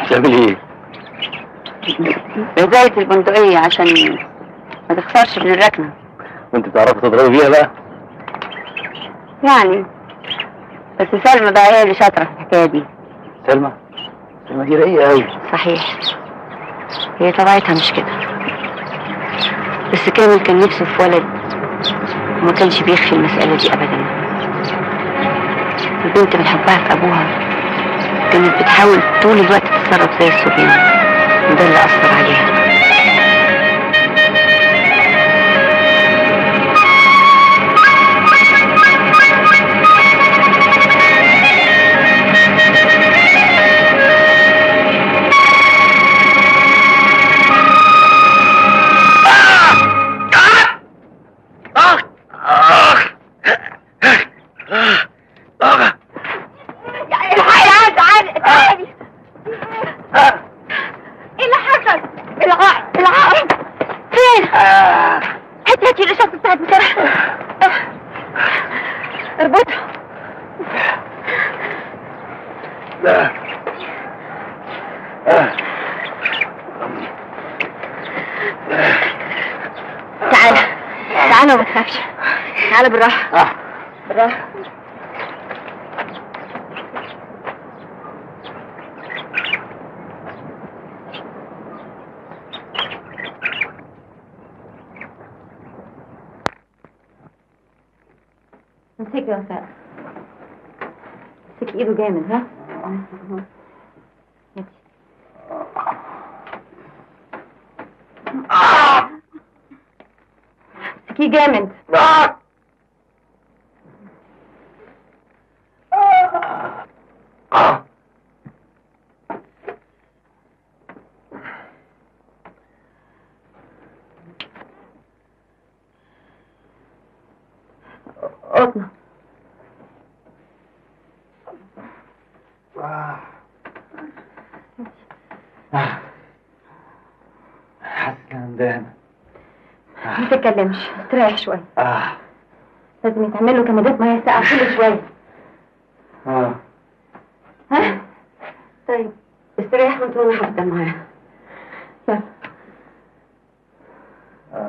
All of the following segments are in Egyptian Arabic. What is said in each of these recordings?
بتعملي ايه؟ بداية البندقية عشان ما تخسرش من الركنة وانت بتعرفي تضربي بيها بقى؟ يعني بس سلمى بقى هي اللي شاطرة في الحكاية دي سلمى سلمى دي رايقة قوي صحيح هي طبيعتها مش كده بس كامل كان نفسه في ولد وما كانش بيخفي المسألة دي أبدا البنت من حبها في أبوها كانت بتحاول طول الوقت تتصرف زي الصبيان وده اللي أثر عليها الحقي عاد عاد تعالي ايه اللي حصل؟ العقرب العقرب فين؟ هاتي هاتي الاشارة بتاعت بسرعة اربطها لا تعالى تعالى وما تخافش تعالى بالراحة بالراحة امسكي يا وفاء امسكي ايده جامد ها هاتي. امسكيه جامد قطنة حاسس همدان ما تتكلمش استريح شوية اه لازم يتعمل له كمادات ميه ساقعة كل شوية اه ها؟ طيب استريح وانت وانا هبدأ معاه يلا اه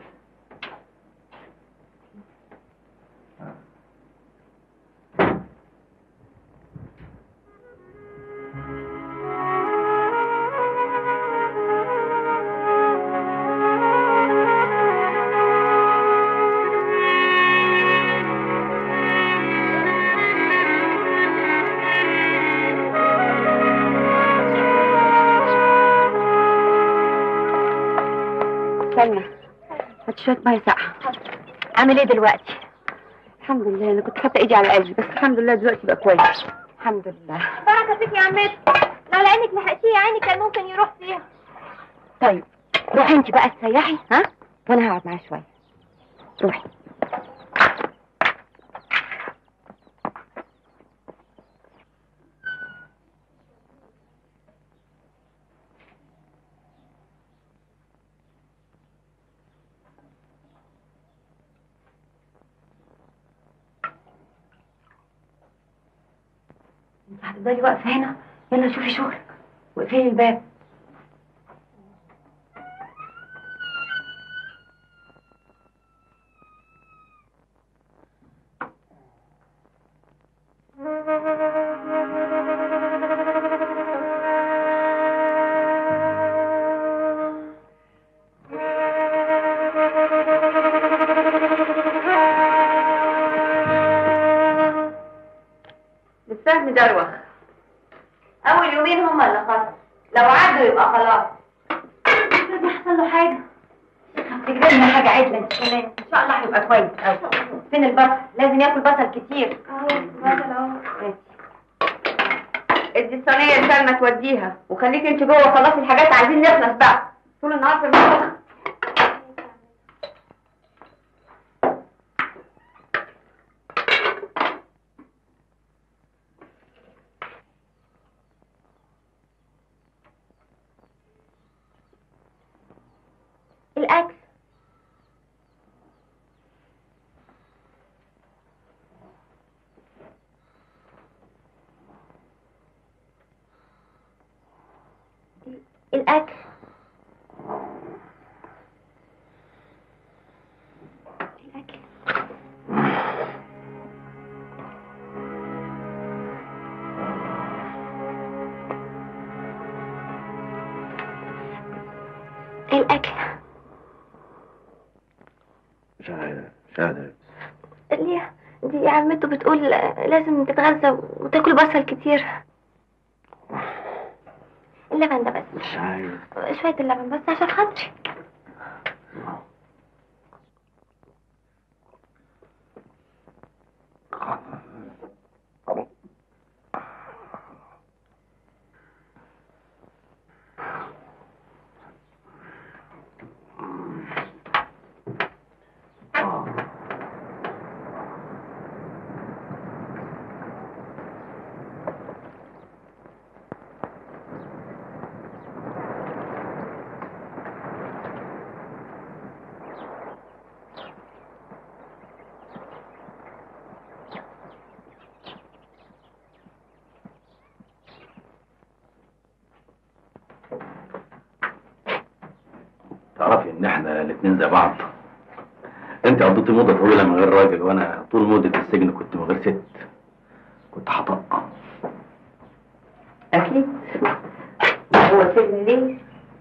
سلمى هات شوية مية ساقعة عامل ايه دلوقتي؟ الحمد لله أنا كنت حاطة إيدي على قلبي بس الحمد لله دلوقتي بقى كويس الحمد لله بركة فيك يا عمتي لو لعينك لحقتيه يا عيني كان ممكن يروح فيها طيب روحي انت بقى تسيحي ها؟ وانا هقعد معاه شوية روحي انت هتفضلي واقفة هنا يلا شوفي شغلك واقفلي الباب السهم دروخ أول يومين هما اللي خطر لو عدوا يبقى خلاص لازم يحصل له حاجة تجيب لنا حاجة عدلة انت كمان ان شاء الله هيبقى كويس أوي فين البصل؟ لازم ياكل بصل كتير اهو بدل اهو ادي الصينية لسلمى توديها وخليك انت جوه خلصي الحاجات عايزين نخلص بقى طول النهار في المطبخ الاكل الاكل الاكل الاكل مش عارف مش عارف ليه دي عمته بتقول لازم تتغذى وتاكل بصل كتير اللبن ده بس مش عارف شوية اللبن بس عشان خاطري تعرفي ان احنا الاتنين زي بعض انت قضيتي مدة طويلة من غير راجل وانا طول مدة السجن كنت من غير ست كنت هطق أكيد هو سجن ليه؟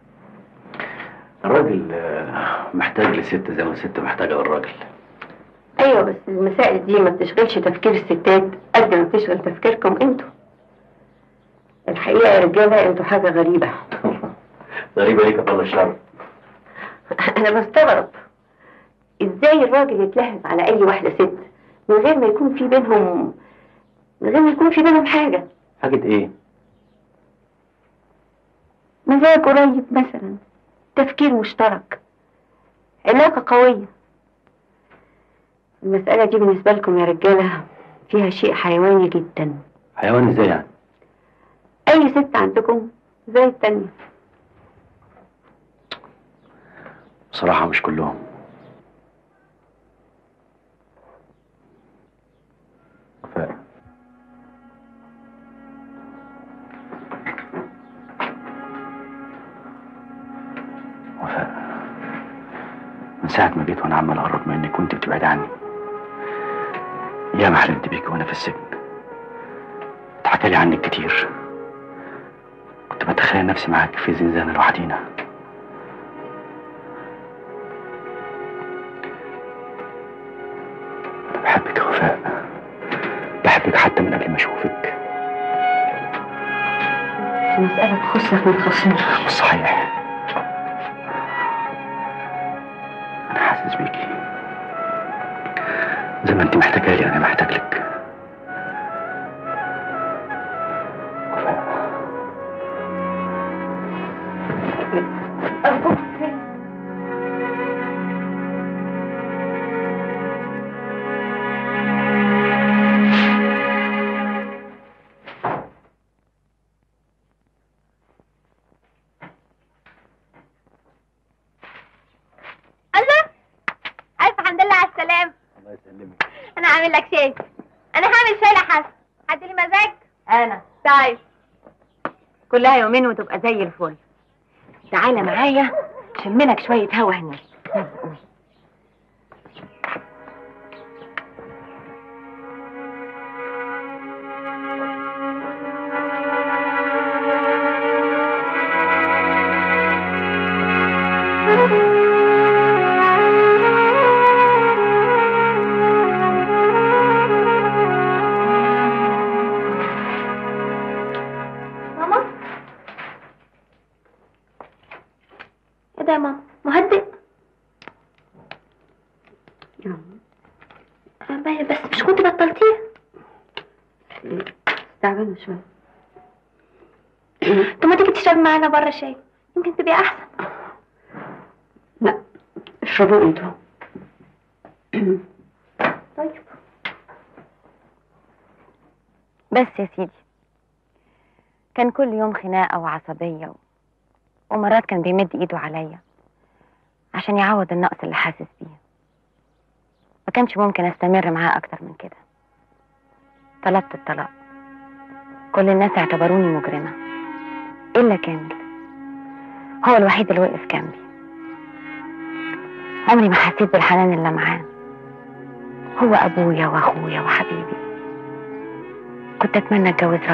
الراجل آه، محتاج لست زي ما الست محتاجة للراجل أيوة بس المسائل دي ما بتشغلش تفكير الستات قد ما بتشغل تفكيركم انتوا الحقيقة يا رجالة انتوا حاجة غريبة غريبة ليك الله الشر أنا بستغرب إزاي الراجل يتلهف على أي واحدة ست من غير ما يكون في بينهم من غير ما يكون في بينهم حاجة حاجة ايه؟ مزاج قريب مثلا تفكير مشترك علاقة قوية المسألة دي بالنسبة لكم يا رجالة فيها شيء حيواني جدا حيوان ازاي يعني؟ أي ست عندكم زي التانية بصراحة مش كلهم وفاء وفاء من ساعة ما جيت وانا عمال اقرب منك وانت بتبعد عني يا ما حلمت بيك وانا في السجن اتحكى لي عنك كتير كنت بتخيل نفسي معاك في زنزانة لوحدينا بحبك يا وفاء بحبك حتى من قبل ما اشوفك المسألة تخصك ما تخصنيش مش صحيح انا حاسس بيكي زي ما انت محتاجه لي انا محتاج لك وفاء أرجوك الله ألف الحمد لله على السلامة الله يسلمك أنا هعمل لك شاي أنا هعمل شاي لحسن حد لي مزاج أنا طيب كلها يومين وتبقى زي الفل تعالى معايا شملك شوية هوا هناك يلا قوم. ماما ايه ده يا ماما مهدئ آه، بس مش كنت بطلتيه تعبانة شوية طب ما تيجي تشرب معانا بره شاي يمكن تبقى احسن لا اشربوا انتوا طيب بس يا سيدي كان كل يوم خناقة وعصبية و... ومرات كان بيمد ايده عليا عشان يعوض النقص اللي حاسس بيه ما كانش ممكن استمر معاه اكتر من كده طلبت الطلاق كل الناس اعتبروني مجرمة الا كامل هو الوحيد اللي وقف جنبي عمري ما حسيت بالحنان اللي معاه هو ابويا واخويا وحبيبي كنت اتمنى اتجوز